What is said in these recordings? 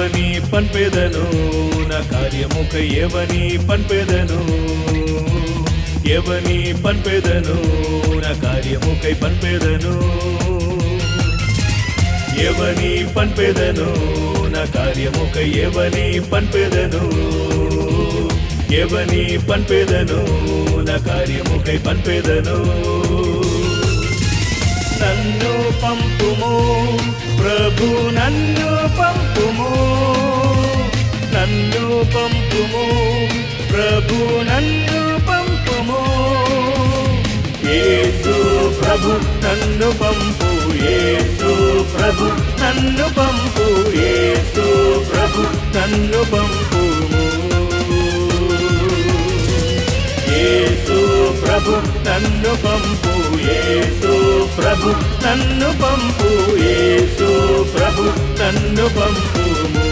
ఎవని పన్పెదను నా కార్యముకై ఎవని పన్పెదను ఎవని పన్పెదను నా కార్యముకై పన్పెదను ఎవని పన్పెదను నా కార్యముకై ఎవని పన్పెదను ఎవని పన్పెదను నా కార్యముకై పన్పెదను నన్ను పంపుము ప్రభు నన్ను పంపుము నన్ను పంపుము ప్రభు నన్ను పంపుము యేసు ప్రభు నన్ను పంపు యేసు ప్రభు నన్ను పంపు యేసు ప్రభు నన్ను పంపుము యేసు ప్రభు నన్ను పంపు యేసు ప్రభు నన్ను పంపు యేసు ప్రభు నన్ను పంపుము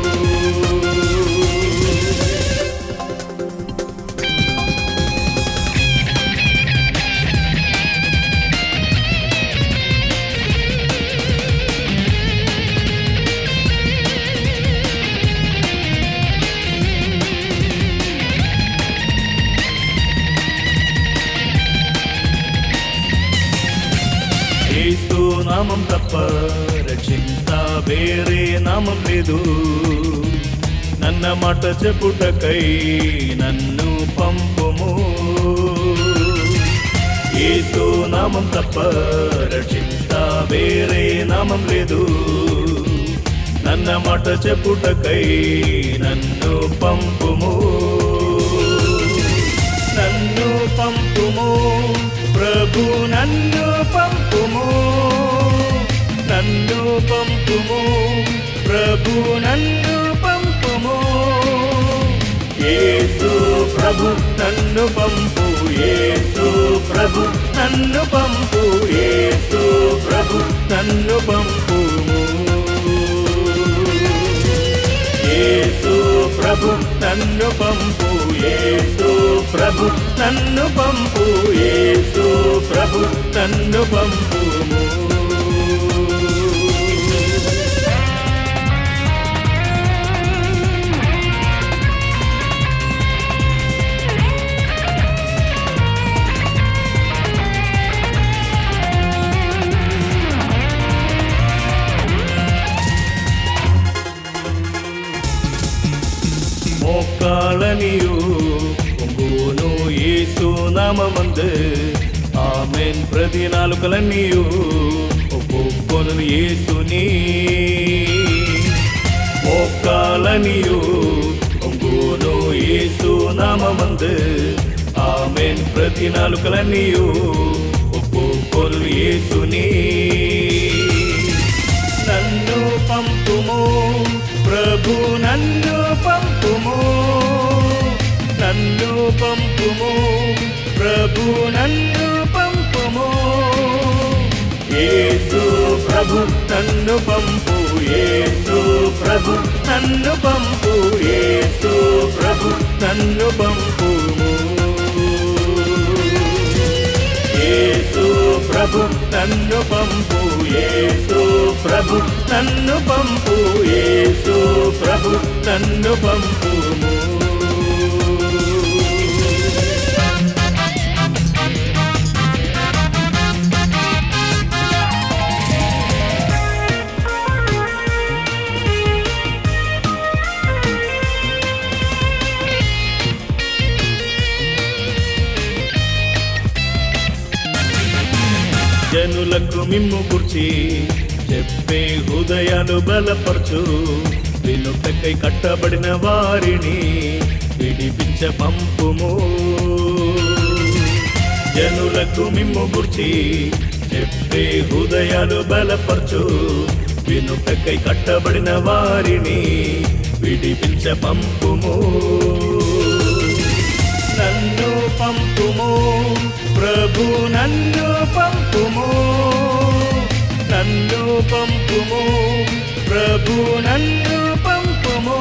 యేసు నామం తప్ప రక్షింత వేరే నామం లేదు నన్న మాట చెప్పుటకై నన్ను పంపుము యేసు నామం తప్ప రక్షింత వేరే నామం లేదు నన్న మాట చెప్పుటకై నన్ను పంపుము నన్ను పంపుము ప్రభు నన్ను పంపుము నన్ను పంపుము ప్రభు నన్ను పంపుము యేసు ప్రభు నన్ను పంపు యేసు ప్రభు నన్ను పంపు యేసు ప్రభు నన్ను పంపుము యేసు ప్రభు నన్ను పంపు యేసు ప్రభు నన్ను పంపు యేసు ప్రభు నన్ను పంపుము மோக்காளனியோ பொங்கோனோ ஏசு நாமమందు ఆమెన్ ప్రతి నాలుకలన్నీయు ఒక్కొక్కను యేసుని మోకాలనియు ఒంగోను యేసు నామమందు ఆమెన్ ప్రతి నాలుకలన్నీయు ఒక్కొక్కను యేసుని నన్ను పంపుము ప్రభు నన్ను పంపుము నన్ను పంపుము ప్రభు నన్ను పంపుము యేసు ప్రభు నన్ను పంపు యేసు ప్రభు నన్ను పంపు యేసు ప్రభు నన్ను పంపుము యేసు ప్రభు నన్ను పంపు యేసు ప్రభు నన్ను పంపు యేసు ప్రభు నన్ను పంపుము జనులకు మిమ్ము గుర్చి చెప్పే హృదయాలు బలపరచు వినుటకై కట్టబడిన వారిని విడిపించ పంపుము జనులకు మిమ్ము గుర్చి చెప్పే హృదయాలు బలపరచు వినుటకై కట్టబడిన వారిని విడిపించ పంపుము నన్ను పంపుము ప్రభు నన్ను పంపుము నన్ను పంపుము ప్రభు నన్ను పంపుము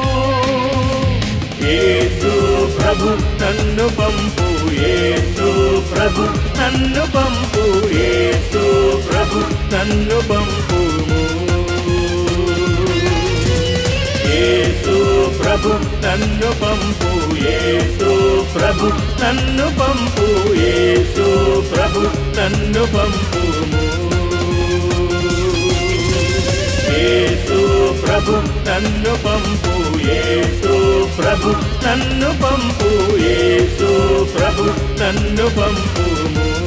యేసు ప్రభు నన్ను పంపు యేసు ప్రభు నన్ను పంపు యేసు ప్రభు నన్ను పంపుము ప్రభు నన్ను పంపు యేసు ప్రభు నన్ను పంపు యేసు ప్రభు నన్ను పంపుము యేసు ప్రభు నన్ను పంపు యేసు ప్రభు నన్ను పంపు యేసు ప్రభు నన్ను పంపుము